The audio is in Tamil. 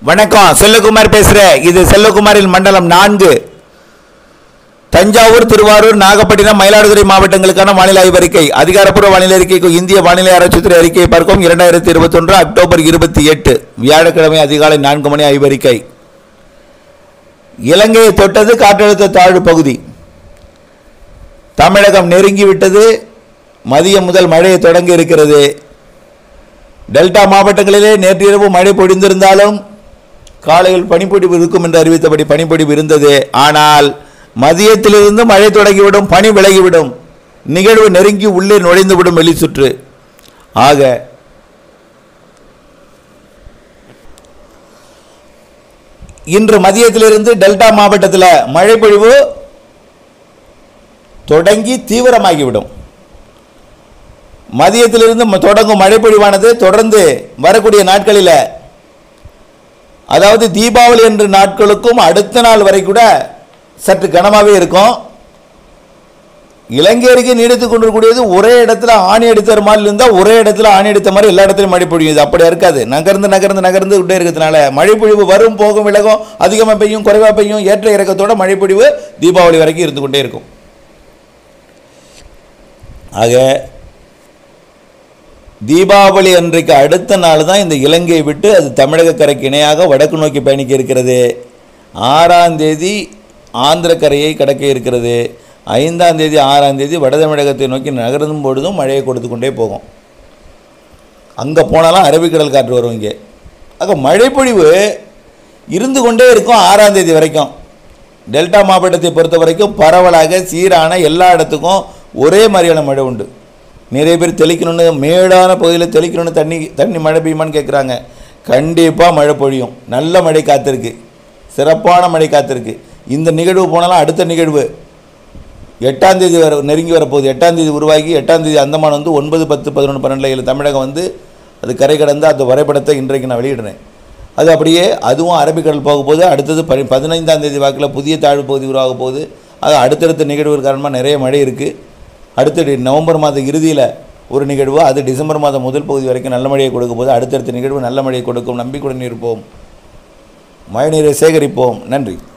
வணக்கம் செல்லகுமார் பேசுறேன் இது செல்லகுமாரின் மண்டலம் நான்கு தஞ்சாவூர் திருவாரூர் நாகப்பட்டினம் மயிலாடுதுறை மாவட்டங்களுக்கான வானிலை ஆய்வறிக்கை அதிகாரப்பூர்வ வானிலை அறிக்கைக்கு இந்திய வானிலை ஆராய்ச்சித்துறை அறிக்கையை பார்க்கும் இரண்டாயிரத்தி இருபத்தொன்று அக்டோபர் இருபத்தி எட்டு வியாழக்கிழமை அதிகாலை நான்கு மணி ஆய்வறிக்கை இலங்கையை தொட்டது காற்றழுத்த தாழ்வு பகுதி தமிழகம் நெருங்கிவிட்டது மதியம் முதல் மழையை தொடங்கி இருக்கிறது டெல்டா மாவட்டங்களிலே நேற்றிரவு மழை பொழிந்திருந்தாலும் காலையில் பனிப்பொழிவு இருக்கும் என்று அறிவித்தபடி பனிப்பொழிவு இருந்தது ஆனால் மதியத்திலிருந்து மழை தொடங்கிவிடும் பனி விலகிவிடும் நிகழ்வு நெருங்கி உள்ளே நுழைந்துவிடும் வெளிச்சுற்று ஆக இன்று மதியத்திலிருந்து டெல்டா மாவட்டத்தில் மழை பொழிவு தொடங்கி தீவிரமாகிவிடும் மதியத்திலிருந்து ம- தொடங்கும் மழைப்பொழிவானது தொடர்ந்து வரக்கூடிய நாட்களில் அதாவது தீபாவளி என்ற நாட்களுக்கும் அடுத்த நாள் வரை கூட சற்று கனமாகவே இருக்கும் இலங்கையருக்கு நீடித்துக் கொண்டிருக்கூடியது ஒரே இடத்துல ஆணி அடித்த மாதிரி இருந்தால் ஒரே இடத்துல ஆணி அடித்த மாதிரி எல்லா இடத்துலையும் மழை பொழியுது அப்படியா இருக்காது நகர்ந்து நகர்ந்து நகர்ந்து விட்டே இருக்கிறதுனால மழை பொழிவு வரும் போகும் விலகும் அதிகமாக பெய்யும் குறைவாக பெய்யும் ஏற்ற இறக்கத்தோட மழை பொழிவு தீபாவளி வரைக்கும் இருந்து கொண்டே இருக்கும் ஆக தீபாவளி அன்றைக்கு அடுத்த நாள் தான் இந்த இலங்கையை விட்டு அது தமிழக கரைக்கு இணையாக வடக்கு நோக்கி பயணிக்க இருக்கிறது ஆறாம் தேதி ஆந்திர கரையை கடக்க இருக்கிறது ஐந்தாம் தேதி ஆறாம் தேதி வட தமிழகத்தை நோக்கி நகரும் பொழுதும் மழையை கொடுத்து கொண்டே போகும் அங்கே போனாலும் அரபிக்கடல் காற்று வரும் இங்கே ஆக மழைப்பொழிவு இருந்து கொண்டே இருக்கும் ஆறாம் தேதி வரைக்கும் டெல்டா மாவட்டத்தை பொறுத்த வரைக்கும் பரவலாக சீரான எல்லா இடத்துக்கும் ஒரே மாதிரியான மழை உண்டு நிறைய பேர் தெளிக்கணும்னு மேடான பகுதியில் தெளிக்கணும்னு தண்ணி தண்ணி மழை பெய்யுமான்னு கேட்குறாங்க கண்டிப்பாக மழை பொழியும் நல்ல மழை காத்திருக்கு சிறப்பான மழை காத்திருக்கு இந்த நிகழ்வு போனாலும் அடுத்த நிகழ்வு எட்டாம் தேதி வர நெருங்கி வரப்போகுது எட்டாம் தேதி உருவாகி எட்டாம் தேதி அந்தமான் வந்து ஒன்பது பத்து பதினொன்று பன்னெண்டு ஏழு தமிழகம் வந்து அது கரை கடந்து அந்த வரைபடத்தை இன்றைக்கு நான் வெளியிடுறேன் அது அப்படியே அதுவும் அரபிக்கடல் போக போகுது அடுத்தது பதி பதினைந்தாம் தேதி வாக்கில் புதிய தாழ்வு பகுதி உருவாக போகுது அது அடுத்தடுத்த நிகழ்வு காரணமாக நிறைய மழை இருக்குது அடுத்த டி- நவம்பர் மாத இறுதியில் ஒரு நிகழ்வு அது டிசம்பர் மாதம் முதல் பகுதி வரைக்கும் நல்ல மழையை கொடுக்க போது அடுத்தடுத்த நிகழ்வு நல்ல மழையை கொடுக்கும் நம்பிக்கையுடன் இருப்போம் மழைநீரை சேகரிப்போம் நன்றி